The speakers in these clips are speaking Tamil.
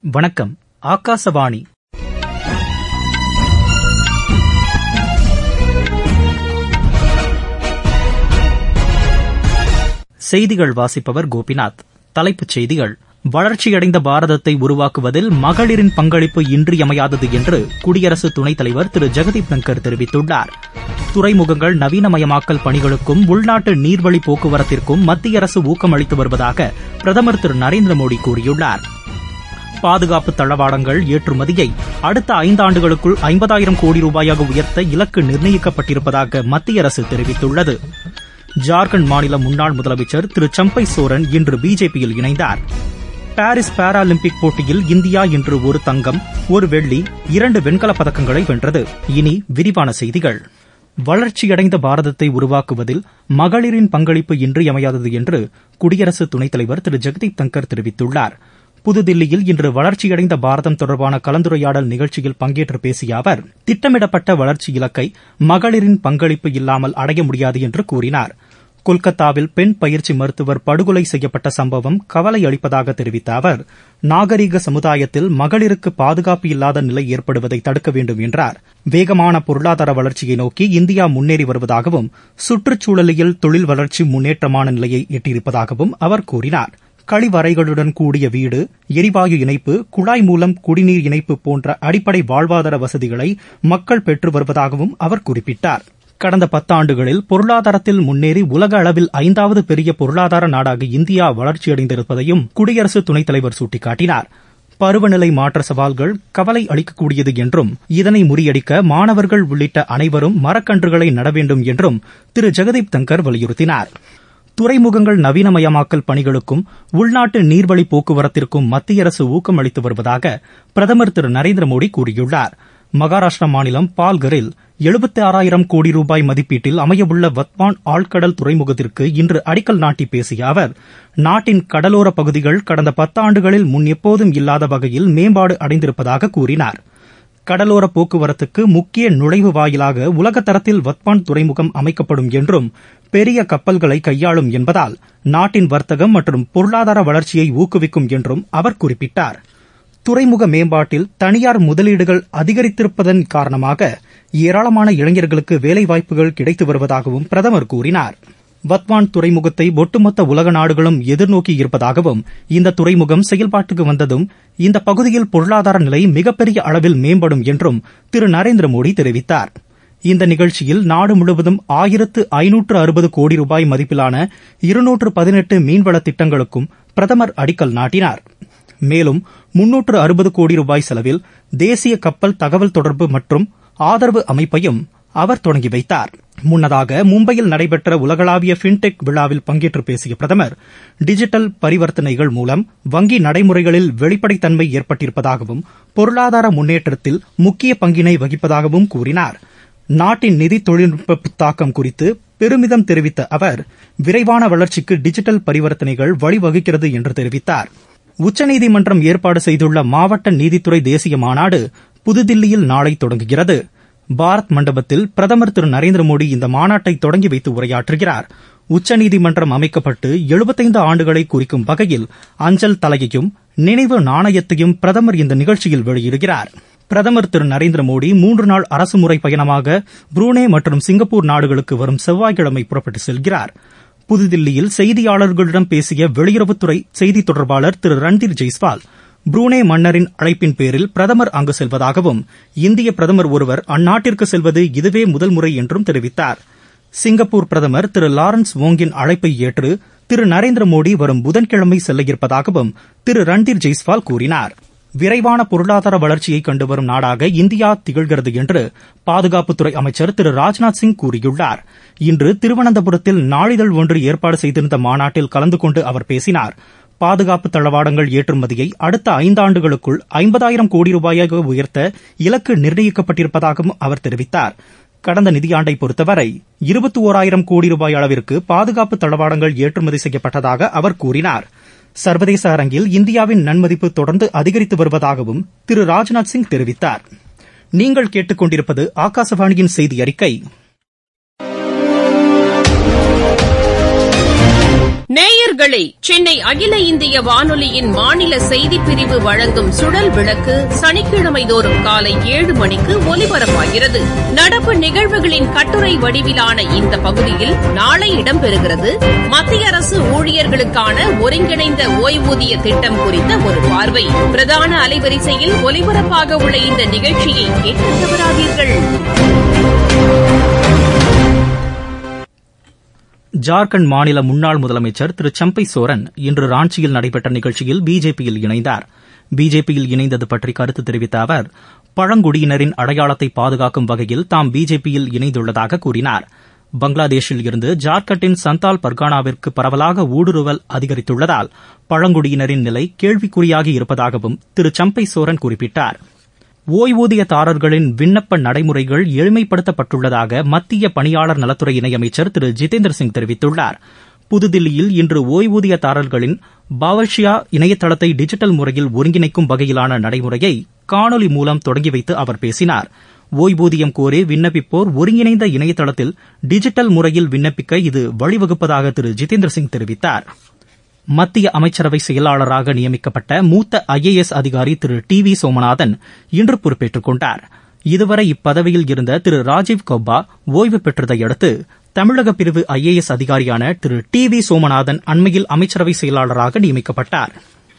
வணக்கம் ஆகாசவாணி செய்திகள் வாசிப்பவர் கோபிநாத் தலைப்புச் செய்திகள் வளர்ச்சியடைந்த பாரதத்தை உருவாக்குவதில் மகளிரின் பங்களிப்பு இன்றியமையாதது என்று குடியரசு துணைத் தலைவர் திரு ஜெகதீப் தங்கர் தெரிவித்துள்ளார் துறைமுகங்கள் நவீனமயமாக்கல் பணிகளுக்கும் உள்நாட்டு நீர்வழி போக்குவரத்திற்கும் மத்திய அரசு ஊக்கம் அளித்து வருவதாக பிரதமர் திரு நரேந்திர மோடி கூறியுள்ளார் பாதுகாப்பு தளவாடங்கள் ஏற்றுமதியை அடுத்த ஐந்தாண்டுகளுக்குள் ஐம்பதாயிரம் கோடி ரூபாயாக உயர்த்த இலக்கு நிர்ணயிக்கப்பட்டிருப்பதாக மத்திய அரசு தெரிவித்துள்ளது ஜார்க்கண்ட் மாநில முன்னாள் முதலமைச்சர் திரு சம்பை சோரன் இன்று பிஜேபியில் இணைந்தார் பாரிஸ் பாராலிம்பிக் போட்டியில் இந்தியா இன்று ஒரு தங்கம் ஒரு வெள்ளி இரண்டு வெண்கலப் பதக்கங்களை வென்றது இனி விரிவான செய்திகள் வளர்ச்சியடைந்த பாரதத்தை உருவாக்குவதில் மகளிரின் பங்களிப்பு இன்றியமையாதது என்று குடியரசு துணைத் தலைவர் திரு ஜெகதீப் தங்கர் தெரிவித்துள்ளார் புதுதில்லியில் இன்று வளர்ச்சியடைந்த பாரதம் தொடர்பான கலந்துரையாடல் நிகழ்ச்சியில் பங்கேற்று பேசிய அவர் திட்டமிடப்பட்ட வளர்ச்சி இலக்கை மகளிரின் பங்களிப்பு இல்லாமல் அடைய முடியாது என்று கூறினார் கொல்கத்தாவில் பெண் பயிற்சி மருத்துவர் படுகொலை செய்யப்பட்ட சம்பவம் கவலை அளிப்பதாக தெரிவித்த அவர் நாகரீக சமுதாயத்தில் மகளிருக்கு பாதுகாப்பு இல்லாத நிலை ஏற்படுவதை தடுக்க வேண்டும் என்றார் வேகமான பொருளாதார வளர்ச்சியை நோக்கி இந்தியா முன்னேறி வருவதாகவும் சுற்றுச்சூழலியல் தொழில் வளர்ச்சி முன்னேற்றமான நிலையை எட்டியிருப்பதாகவும் அவர் கூறினார் கழிவறைகளுடன் கூடிய வீடு எரிவாயு இணைப்பு குழாய் மூலம் குடிநீர் இணைப்பு போன்ற அடிப்படை வாழ்வாதார வசதிகளை மக்கள் பெற்று வருவதாகவும் அவர் குறிப்பிட்டார் கடந்த பத்தாண்டுகளில் பொருளாதாரத்தில் முன்னேறி உலக அளவில் ஐந்தாவது பெரிய பொருளாதார நாடாக இந்தியா வளர்ச்சியடைந்திருப்பதையும் குடியரசு துணைத் தலைவர் சுட்டிக்காட்டினார் பருவநிலை மாற்ற சவால்கள் கவலை அளிக்கக்கூடியது என்றும் இதனை முறியடிக்க மாணவர்கள் உள்ளிட்ட அனைவரும் மரக்கன்றுகளை நட வேண்டும் என்றும் திரு ஜெகதீப் தங்கர் வலியுறுத்தினார் துறைமுகங்கள் நவீனமயமாக்கல் பணிகளுக்கும் உள்நாட்டு நீர்வழி போக்குவரத்திற்கும் மத்திய அரசு ஊக்கம் அளித்து வருவதாக பிரதமர் திரு நரேந்திர மோடி கூறியுள்ளார் மகாராஷ்டிரா மாநிலம் பால்கரில் எழுபத்தி ஆறாயிரம் கோடி ரூபாய் மதிப்பீட்டில் அமையவுள்ள வத்வான் ஆழ்கடல் துறைமுகத்திற்கு இன்று அடிக்கல் நாட்டி பேசிய அவர் நாட்டின் கடலோர பகுதிகள் கடந்த பத்தாண்டுகளில் முன் எப்போதும் இல்லாத வகையில் மேம்பாடு அடைந்திருப்பதாக கூறினார் கடலோர போக்குவரத்துக்கு முக்கிய நுழைவு வாயிலாக உலகத்தரத்தில் வத்வான் துறைமுகம் அமைக்கப்படும் என்றும் பெரிய கப்பல்களை கையாளும் என்பதால் நாட்டின் வர்த்தகம் மற்றும் பொருளாதார வளர்ச்சியை ஊக்குவிக்கும் என்றும் அவர் குறிப்பிட்டார் துறைமுக மேம்பாட்டில் தனியார் முதலீடுகள் அதிகரித்திருப்பதன் காரணமாக ஏராளமான இளைஞர்களுக்கு வேலைவாய்ப்புகள் கிடைத்து வருவதாகவும் பிரதமர் கூறினார் வத்வான் துறைமுகத்தை ஒட்டுமொத்த உலக நாடுகளும் எதிர்நோக்கி இருப்பதாகவும் இந்த துறைமுகம் செயல்பாட்டுக்கு வந்ததும் இந்த பகுதியில் பொருளாதார நிலை மிகப்பெரிய அளவில் மேம்படும் என்றும் திரு நரேந்திர மோடி தெரிவித்தார் இந்த நிகழ்ச்சியில் நாடு முழுவதும் ஆயிரத்து ஐநூற்று அறுபது கோடி ரூபாய் மதிப்பிலான இருநூற்று பதினெட்டு மீன்வள திட்டங்களுக்கும் பிரதமர் அடிக்கல் நாட்டினார் மேலும் முன்னூற்று அறுபது கோடி ரூபாய் செலவில் தேசிய கப்பல் தகவல் தொடர்பு மற்றும் ஆதரவு அமைப்பையும் அவர் தொடங்கி வைத்தார் முன்னதாக மும்பையில் நடைபெற்ற உலகளாவிய பின்டெக் விழாவில் பங்கேற்று பேசிய பிரதமர் டிஜிட்டல் பரிவர்த்தனைகள் மூலம் வங்கி நடைமுறைகளில் வெளிப்படைத்தன்மை ஏற்பட்டிருப்பதாகவும் பொருளாதார முன்னேற்றத்தில் முக்கிய பங்கினை வகிப்பதாகவும் கூறினார் நாட்டின் நிதி தொழில்நுட்ப புத்தாக்கம் குறித்து பெருமிதம் தெரிவித்த அவர் விரைவான வளர்ச்சிக்கு டிஜிட்டல் பரிவர்த்தனைகள் வழிவகுக்கிறது என்று தெரிவித்தார் உச்சநீதிமன்றம் ஏற்பாடு செய்துள்ள மாவட்ட நீதித்துறை தேசிய மாநாடு புதுதில்லியில் நாளை தொடங்குகிறது பாரத் மண்டபத்தில் பிரதமர் திரு நரேந்திர மோடி இந்த மாநாட்டை தொடங்கி வைத்து உரையாற்றுகிறார் உச்சநீதிமன்றம் அமைக்கப்பட்டு எழுபத்தைந்து ஆண்டுகளை குறிக்கும் வகையில் அஞ்சல் தலையையும் நினைவு நாணயத்தையும் பிரதமர் இந்த நிகழ்ச்சியில் வெளியிடுகிறார் பிரதமர் திரு நரேந்திர மோடி மூன்று நாள் அரசுமுறை பயணமாக புரூனே மற்றும் சிங்கப்பூர் நாடுகளுக்கு வரும் செவ்வாய்க்கிழமை புறப்பட்டு செல்கிறார் புதுதில்லியில் செய்தியாளர்களிடம் பேசிய வெளியுறவுத்துறை செய்தி தொடர்பாளர் திரு ரன்தீர் ஜெய்ஸ்வால் புரூனே மன்னரின் அழைப்பின் பேரில் பிரதமர் அங்கு செல்வதாகவும் இந்திய பிரதமர் ஒருவர் அந்நாட்டிற்கு செல்வது இதுவே முதல் முறை என்றும் தெரிவித்தார் சிங்கப்பூர் பிரதமர் திரு லாரன்ஸ் வோங்கின் அழைப்பை ஏற்று திரு நரேந்திர மோடி வரும் புதன்கிழமை செல்ல இருப்பதாகவும் திரு ரன்தீர் ஜெய்ஸ்வால் கூறினார் விரைவான பொருளாதார வளர்ச்சியை கண்டுவரும் நாடாக இந்தியா திகழ்கிறது என்று பாதுகாப்புத்துறை அமைச்சர் திரு ராஜ்நாத் சிங் கூறியுள்ளார் இன்று திருவனந்தபுரத்தில் நாளிதழ் ஒன்று ஏற்பாடு செய்திருந்த மாநாட்டில் கலந்து கொண்டு அவர் பேசினார் பாதுகாப்பு தளவாடங்கள் ஏற்றுமதியை அடுத்த ஐந்தாண்டுகளுக்குள் ஐம்பதாயிரம் கோடி ரூபாயாக உயர்த்த இலக்கு நிர்ணயிக்கப்பட்டிருப்பதாகவும் அவர் தெரிவித்தார் கடந்த நிதியாண்டை பொறுத்தவரை இருபத்தி ஓராயிரம் கோடி ரூபாய் அளவிற்கு பாதுகாப்பு தளவாடங்கள் ஏற்றுமதி செய்யப்பட்டதாக அவர் கூறினார் சர்வதேச அரங்கில் இந்தியாவின் நன்மதிப்பு தொடர்ந்து அதிகரித்து வருவதாகவும் திரு ராஜ்நாத் சிங் தெரிவித்தார் நீங்கள் கேட்டுக்கொண்டிருப்பது ஆகாசவாணியின் செய்தி அறிக்கை நேயர்களே சென்னை அகில இந்திய வானொலியின் மாநில செய்திப் பிரிவு வழங்கும் சுழல் விளக்கு சனிக்கிழமை தோறும் காலை ஏழு மணிக்கு ஒலிபரப்பாகிறது நடப்பு நிகழ்வுகளின் கட்டுரை வடிவிலான இந்த பகுதியில் நாளை இடம்பெறுகிறது மத்திய அரசு ஊழியர்களுக்கான ஒருங்கிணைந்த ஓய்வூதிய திட்டம் குறித்த ஒரு பார்வை பிரதான அலைவரிசையில் ஒலிபரப்பாக உள்ள இந்த நிகழ்ச்சியை கேட்க தவறாதீர்கள் ஜார்க்கண்ட் மாநில முன்னாள் முதலமைச்சர் திரு சம்பை சோரன் இன்று ராஞ்சியில் நடைபெற்ற நிகழ்ச்சியில் பிஜேபியில் இணைந்தார் பிஜேபியில் இணைந்தது பற்றி கருத்து தெரிவித்த அவர் பழங்குடியினரின் அடையாளத்தை பாதுகாக்கும் வகையில் தாம் பிஜேபியில் இணைந்துள்ளதாக கூறினார் பங்களாதேஷில் இருந்து ஜார்க்கண்டின் சந்தால் பர்கானாவிற்கு பரவலாக ஊடுருவல் அதிகரித்துள்ளதால் பழங்குடியினரின் நிலை கேள்விக்குறியாகி இருப்பதாகவும் திரு சம்பை சோரன் குறிப்பிட்டார் ஓய்வூதியதாரர்களின் விண்ணப்ப நடைமுறைகள் எளிமைப்படுத்தப்பட்டுள்ளதாக மத்திய பணியாளர் நலத்துறை இணையமைச்சர் திரு ஜிதேந்திர சிங் தெரிவித்துள்ளார் புதுதில்லியில் இன்று ஓய்வூதியதாரர்களின் பாவர்ஷியா இணையதளத்தை டிஜிட்டல் முறையில் ஒருங்கிணைக்கும் வகையிலான நடைமுறையை காணொலி மூலம் தொடங்கி வைத்து அவர் பேசினார் ஓய்வூதியம் கோரி விண்ணப்பிப்போர் ஒருங்கிணைந்த இணையதளத்தில் டிஜிட்டல் முறையில் விண்ணப்பிக்க இது வழிவகுப்பதாக திரு ஜிதேந்திர சிங் தெரிவித்தார் மத்திய அமைச்சரவை செயலாளராக நியமிக்கப்பட்ட மூத்த ஐஏஎஸ் அதிகாரி திரு டி வி சோமநாதன் இன்று பொறுப்பேற்றுக் கொண்டார் இதுவரை இப்பதவியில் இருந்த திரு ராஜீவ் கௌபா ஓய்வு பெற்றதை அடுத்து தமிழக பிரிவு ஐஏஎஸ் அதிகாரியான திரு டி வி சோமநாதன் அண்மையில் அமைச்சரவை செயலாளராக நியமிக்கப்பட்டார்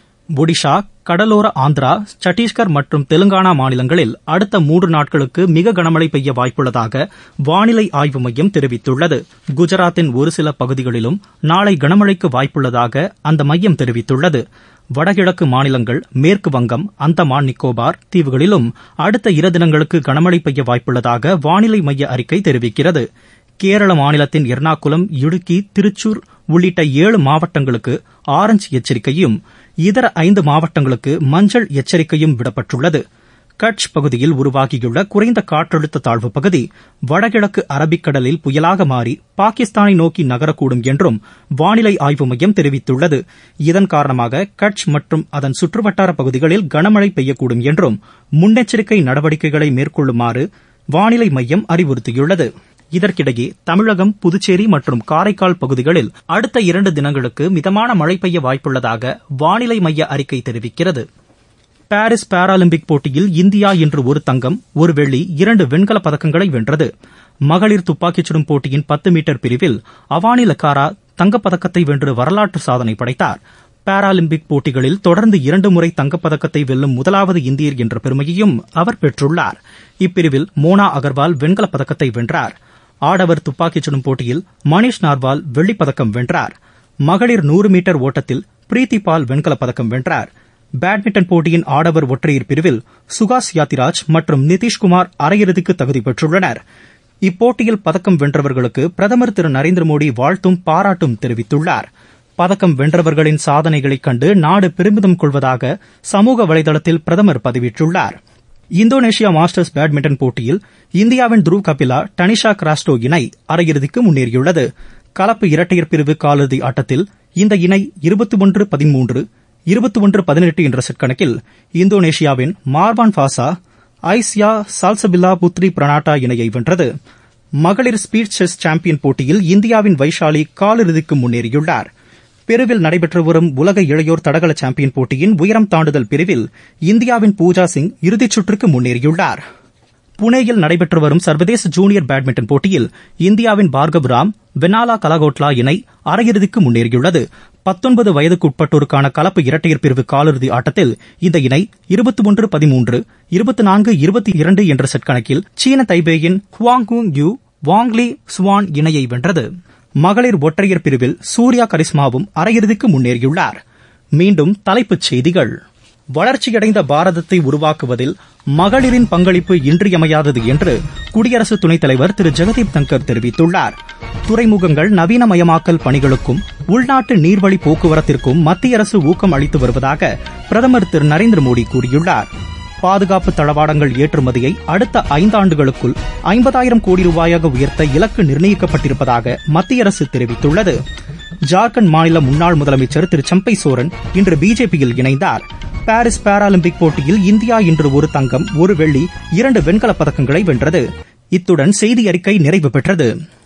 ஒடிஷா கடலோர ஆந்திரா சத்தீஸ்கர் மற்றும் தெலுங்கானா மாநிலங்களில் அடுத்த மூன்று நாட்களுக்கு மிக கனமழை பெய்ய வாய்ப்புள்ளதாக வானிலை ஆய்வு மையம் தெரிவித்துள்ளது குஜராத்தின் ஒரு சில பகுதிகளிலும் நாளை கனமழைக்கு வாய்ப்புள்ளதாக அந்த மையம் தெரிவித்துள்ளது வடகிழக்கு மாநிலங்கள் மேற்கு வங்கம் அந்தமான் நிக்கோபார் தீவுகளிலும் அடுத்த இரு தினங்களுக்கு கனமழை பெய்ய வாய்ப்புள்ளதாக வானிலை மைய அறிக்கை தெரிவிக்கிறது கேரள மாநிலத்தின் எர்ணாகுளம் இடுக்கி திருச்சூர் உள்ளிட்ட ஏழு மாவட்டங்களுக்கு ஆரஞ்ச் எச்சரிக்கையும் இதர ஐந்து மாவட்டங்களுக்கு மஞ்சள் எச்சரிக்கையும் விடப்பட்டுள்ளது கட்ச் பகுதியில் உருவாகியுள்ள குறைந்த காற்றழுத்த தாழ்வு பகுதி வடகிழக்கு அரபிக்கடலில் புயலாக மாறி பாகிஸ்தானை நோக்கி நகரக்கூடும் என்றும் வானிலை ஆய்வு மையம் தெரிவித்துள்ளது இதன் காரணமாக கட்ச் மற்றும் அதன் சுற்றுவட்டார பகுதிகளில் கனமழை பெய்யக்கூடும் என்றும் முன்னெச்சரிக்கை நடவடிக்கைகளை மேற்கொள்ளுமாறு வானிலை மையம் அறிவுறுத்தியுள்ளது இதற்கிடையே தமிழகம் புதுச்சேரி மற்றும் காரைக்கால் பகுதிகளில் அடுத்த இரண்டு தினங்களுக்கு மிதமான மழை பெய்ய வாய்ப்புள்ளதாக வானிலை மைய அறிக்கை தெரிவிக்கிறது பாரிஸ் பாராலிம்பிக் போட்டியில் இந்தியா இன்று ஒரு தங்கம் ஒரு வெள்ளி இரண்டு வெண்கலப் பதக்கங்களை வென்றது மகளிர் துப்பாக்கிச் சுடும் போட்டியின் பத்து மீட்டர் பிரிவில் அவானி லக்காரா தங்கப்பதக்கத்தை வென்று வரலாற்று சாதனை படைத்தார் பாராலிம்பிக் போட்டிகளில் தொடர்ந்து இரண்டு முறை தங்கப்பதக்கத்தை வெல்லும் முதலாவது இந்தியர் என்ற பெருமையையும் அவர் பெற்றுள்ளார் இப்பிரிவில் மோனா அகர்வால் வெண்கலப் பதக்கத்தை வென்றார் ஆடவர் துப்பாக்கிச் சுடும் போட்டியில் மணிஷ் நார்வால் வெள்ளிப்பதக்கம் வென்றார் மகளிர் நூறு மீட்டர் ஓட்டத்தில் பிரீத்தி பால் வெண்கலப் பதக்கம் வென்றார் பேட்மிண்டன் போட்டியின் ஆடவர் ஒற்றையர் பிரிவில் சுகாஸ் யாத்திராஜ் மற்றும் நிதிஷ்குமார் அரையிறுதிக்கு தகுதி பெற்றுள்ளனர் இப்போட்டியில் பதக்கம் வென்றவர்களுக்கு பிரதமர் திரு நரேந்திர மோடி வாழ்த்தும் பாராட்டும் தெரிவித்துள்ளார் பதக்கம் வென்றவர்களின் சாதனைகளைக் கண்டு நாடு பெருமிதம் கொள்வதாக சமூக வலைதளத்தில் பிரதமர் பதிவிட்டுள்ளார் இந்தோனேஷியா மாஸ்டர்ஸ் பேட்மிண்டன் போட்டியில் இந்தியாவின் த்ருவ் கபிலா டனிஷா கிராஸ்டோ இணை அரையிறுதிக்கு முன்னேறியுள்ளது கலப்பு இரட்டையர் பிரிவு காலிறுதி ஆட்டத்தில் இந்த இணை இருபத்தி ஒன்று பதிமூன்று இருபத்தி ஒன்று பதினெட்டு என்ற செட் கணக்கில் இந்தோனேஷியாவின் மார்வான் ஃபாசா ஐஸ்யா சால்சபில்லா புத்ரி பிரணாட்டா இணையை வென்றது மகளிர் ஸ்பீட் செஸ் சாம்பியன் போட்டியில் இந்தியாவின் வைஷாலி காலிறுதிக்கு முன்னேறியுள்ளார் பெருவில் நடைபெற்று வரும் உலக இளையோர் தடகள சாம்பியன் போட்டியின் உயரம் தாண்டுதல் பிரிவில் இந்தியாவின் பூஜா சிங் இறுதிச் சுற்றுக்கு முன்னேறியுள்ளார் புனேயில் நடைபெற்று வரும் சர்வதேச ஜூனியர் பேட்மிண்டன் போட்டியில் இந்தியாவின் பார்கவ் ராம் வெனாலா கலகோட்லா இணை அரையிறுதிக்கு முன்னேறியுள்ளது பத்தொன்பது வயதுக்குட்பட்டோருக்கான கலப்பு இரட்டையர் பிரிவு காலிறுதி ஆட்டத்தில் இந்த இணை இருபத்தி ஒன்று பதிமூன்று இருபத்தி நான்கு இருபத்தி இரண்டு என்ற செட் கணக்கில் சீன தைபேயின் ஹுவாங்குங் யூ வாங்லி சுவான் இணையை வென்றது மகளிர் ஒற்றையர் பிரிவில் சூர்யா கரிஸ்மாவும் அரையிறுதிக்கு முன்னேறியுள்ளார் மீண்டும் தலைப்புச் செய்திகள் வளர்ச்சியடைந்த பாரதத்தை உருவாக்குவதில் மகளிரின் பங்களிப்பு இன்றியமையாதது என்று குடியரசு துணைத் தலைவர் திரு ஜெகதீப் தங்கர் தெரிவித்துள்ளார் துறைமுகங்கள் நவீனமயமாக்கல் பணிகளுக்கும் உள்நாட்டு நீர்வழி போக்குவரத்திற்கும் மத்திய அரசு ஊக்கம் அளித்து வருவதாக பிரதமர் திரு நரேந்திர மோடி கூறியுள்ளார் பாதுகாப்பு தளவாடங்கள் ஏற்றுமதியை அடுத்த ஐந்தாண்டுகளுக்குள் ஐம்பதாயிரம் கோடி ரூபாயாக உயர்த்த இலக்கு நிர்ணயிக்கப்பட்டிருப்பதாக மத்திய அரசு தெரிவித்துள்ளது ஜார்க்கண்ட் மாநில முன்னாள் முதலமைச்சர் திரு சம்பை சோரன் இன்று பிஜேபியில் இணைந்தார் பாரிஸ் பாராலிம்பிக் போட்டியில் இந்தியா இன்று ஒரு தங்கம் ஒரு வெள்ளி இரண்டு வெண்கலப் பதக்கங்களை வென்றது இத்துடன் செய்தி அறிக்கை நிறைவு பெற்றது